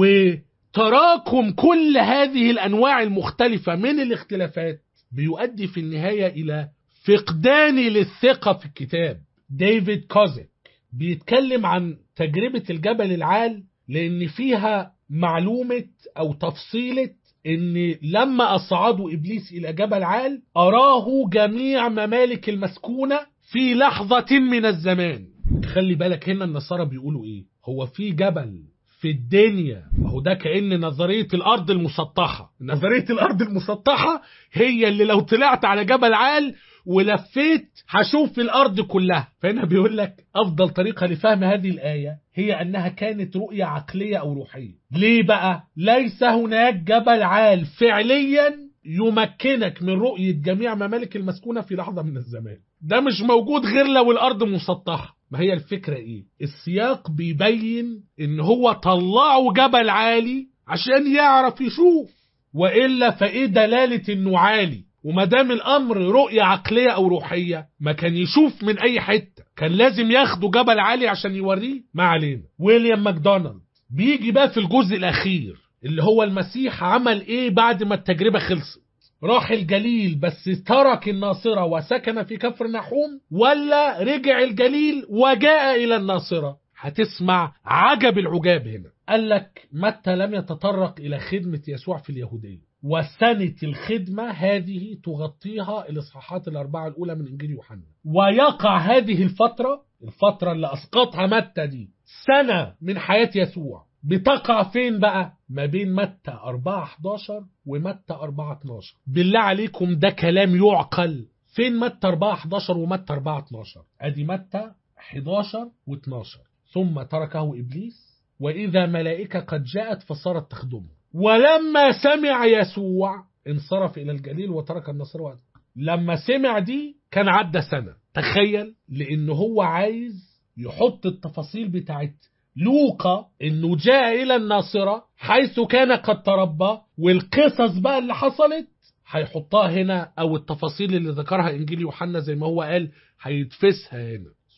B: وتراكم كل هذه الانواع المختلفة من الاختلافات بيؤدي في النهاية الى فقدان للثقة في الكتاب ديفيد كوزيك بيتكلم عن تجربة الجبل العال لان فيها معلومة او تفصيلة ان لما اصعدوا ابليس الى جبل عال اراه جميع ممالك المسكونة في لحظة من الزمان خلي بالك هنا النصارى بيقولوا ايه هو في جبل في الدنيا وهو ده كأن نظرية الأرض المسطحة نظرية الأرض المسطحة هي اللي لو طلعت على جبل عال ولفيت هشوف الأرض كلها فهنا بيقول لك أفضل طريقة لفهم هذه الآية هي أنها كانت رؤية عقلية أو روحية ليه بقى؟ ليس هناك جبل عال فعليا يمكنك من رؤية جميع ممالك المسكونة في لحظة من الزمان ده مش موجود غير لو الأرض مسطحة ما هي الفكرة ايه السياق بيبين ان هو طلعوا جبل عالي عشان يعرف يشوف وإلا فايه دلالة انه عالي وما دام الامر رؤية عقلية او روحية ما كان يشوف من اي حتة كان لازم ياخدوا جبل عالي عشان يوريه ما علينا ويليام ماكدونالد بيجي بقى في الجزء الاخير اللي هو المسيح عمل ايه بعد ما التجربة خلصت راح الجليل بس ترك الناصرة وسكن في كفر نحوم ولا رجع الجليل وجاء إلى الناصرة هتسمع عجب العجاب هنا قال لك متى لم يتطرق إلى خدمة يسوع في اليهودية وسنة الخدمة هذه تغطيها الإصحاحات الأربعة الأولى من إنجيل يوحنا ويقع هذه الفترة الفترة اللي أسقطها متى دي سنة من حياة يسوع بتقع فين بقى ما بين متى 4 11 ومتى 4 12 بالله عليكم ده كلام يعقل فين متى 4 11 ومتى 4 12 ادي متى 11 و12 ثم تركه ابليس واذا ملائكه قد جاءت فصارت تخدمه ولما سمع يسوع انصرف الى الجليل وترك النصر وقت. لما سمع دي كان عدى سنه تخيل لان هو عايز يحط التفاصيل بتاعت لوقا انه جاء الى الناصرة حيث كان قد تربى والقصص بقى اللي حصلت هيحطها هنا او التفاصيل اللي ذكرها انجيل يوحنا زي ما هو قال هيدفسها هنا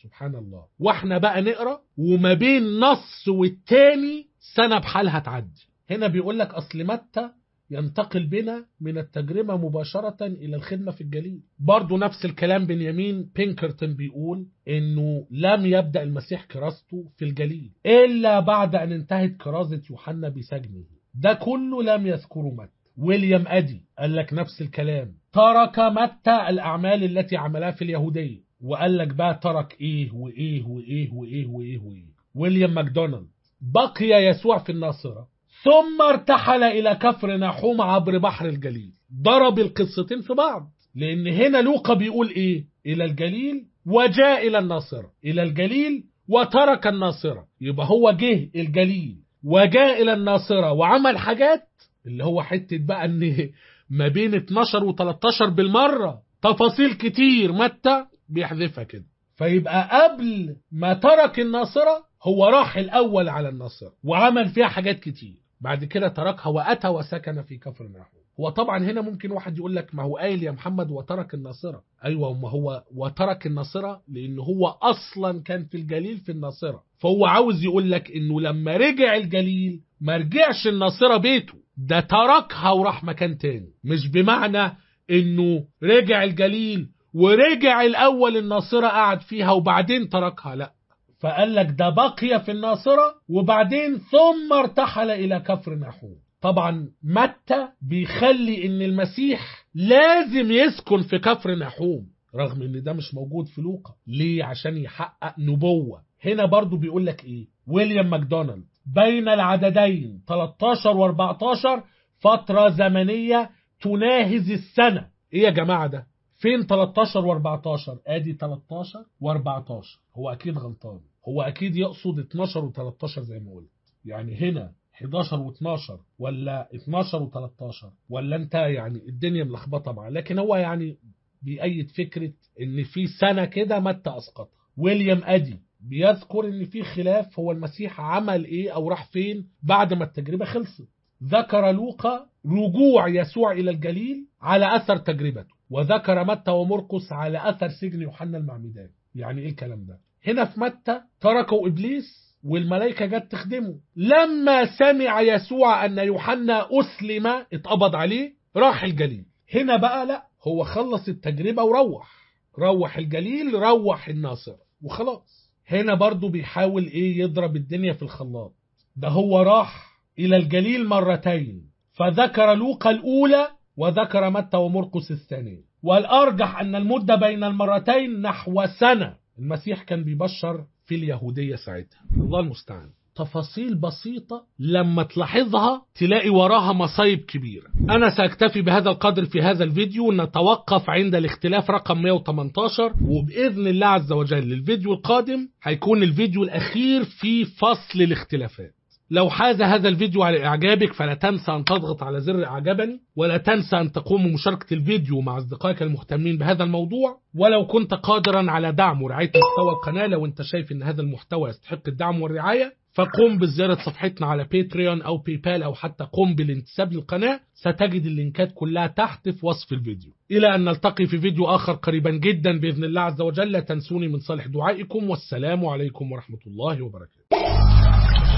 B: سبحان الله واحنا بقى نقرا وما بين نص والتاني سنه بحالها تعدي هنا بيقول لك اصل متى ينتقل بنا من التجربة مباشرة إلى الخدمة في الجليل برضو نفس الكلام بنيامين بينكرتون بيقول إنه لم يبدأ المسيح كراسته في الجليل إلا بعد أن انتهت كرازة يوحنا بسجنه ده كله لم يذكره متى ويليام أدي قال لك نفس الكلام ترك متى الأعمال التي عملها في اليهودية وقال لك بقى ترك إيه وإيه وإيه وإيه وإيه وإيه ويليام ماكدونالد بقي يسوع في الناصرة ثم ارتحل إلى كفر نحوم عبر بحر الجليل ضرب القصتين في بعض لأن هنا لوقا بيقول إيه إلى الجليل وجاء إلى الناصرة إلى الجليل وترك الناصرة يبقى هو جه الجليل وجاء إلى الناصرة وعمل حاجات اللي هو حتة بقى إن ما بين 12 و13 بالمرة تفاصيل كتير متى بيحذفها كده فيبقى قبل ما ترك الناصرة هو راح الأول على الناصرة وعمل فيها حاجات كتير بعد كده تركها وأتى وسكن في كفر نحو هو طبعا هنا ممكن واحد يقول لك ما هو قايل يا محمد وترك الناصرة أيوة ما هو وترك الناصرة لأن هو أصلا كان في الجليل في الناصرة فهو عاوز يقول لك إنه لما رجع الجليل ما رجعش الناصرة بيته ده تركها وراح مكان تاني مش بمعنى إنه رجع الجليل ورجع الأول الناصرة قعد فيها وبعدين تركها لا فقال لك ده بقي في الناصرة وبعدين ثم ارتحل إلى كفر نحوم طبعا متى بيخلي ان المسيح لازم يسكن في كفر نحوم رغم ان ده مش موجود في لوقا ليه عشان يحقق نبوة هنا برضو بيقول لك ايه ويليام ماكدونالد بين العددين 13 و14 فترة زمنية تناهز السنة ايه يا جماعة ده فين 13 و14 ادي 13 و14 هو اكيد غلطان هو اكيد يقصد 12 و13 زي ما قلت يعني هنا 11 و12 ولا 12 و13 ولا انت يعني الدنيا ملخبطه معاه لكن هو يعني بيأيد فكره ان في سنه كده متى اسقطها ويليام ادي بيذكر ان في خلاف هو المسيح عمل ايه او راح فين بعد ما التجربه خلصت ذكر لوقا رجوع يسوع الى الجليل على اثر تجربته وذكر متى ومرقس على اثر سجن يوحنا المعمدان يعني ايه الكلام ده هنا في متى تركوا ابليس والملائكة جت تخدمه لما سمع يسوع أن يوحنا أسلم اتقبض عليه راح الجليل هنا بقى لا هو خلص التجربة وروح روح الجليل روح الناصر وخلاص هنا برضو بيحاول ايه يضرب الدنيا في الخلاط ده هو راح إلى الجليل مرتين فذكر لوقا الأولى وذكر متى ومرقس الثانية والأرجح أن المدة بين المرتين نحو سنة المسيح كان بيبشر في اليهودية ساعتها الله المستعان تفاصيل بسيطة لما تلاحظها تلاقي وراها مصايب كبيرة أنا سأكتفي بهذا القدر في هذا الفيديو نتوقف عند الاختلاف رقم 118 وبإذن الله عز وجل الفيديو القادم هيكون الفيديو الأخير في فصل الاختلافات لو حاز هذا الفيديو على إعجابك فلا تنسى أن تضغط على زر إعجبني ولا تنسى أن تقوم بمشاركة الفيديو مع أصدقائك المهتمين بهذا الموضوع ولو كنت قادرا على دعم ورعاية محتوى القناة لو أنت شايف أن هذا المحتوى يستحق الدعم والرعاية فقم بزيارة صفحتنا على باتريون أو باي بال أو حتى قم بالانتساب للقناة ستجد اللينكات كلها تحت في وصف الفيديو إلى أن نلتقي في فيديو آخر قريبا جدا بإذن الله عز وجل لا تنسوني من صالح دعائكم والسلام عليكم ورحمة الله وبركاته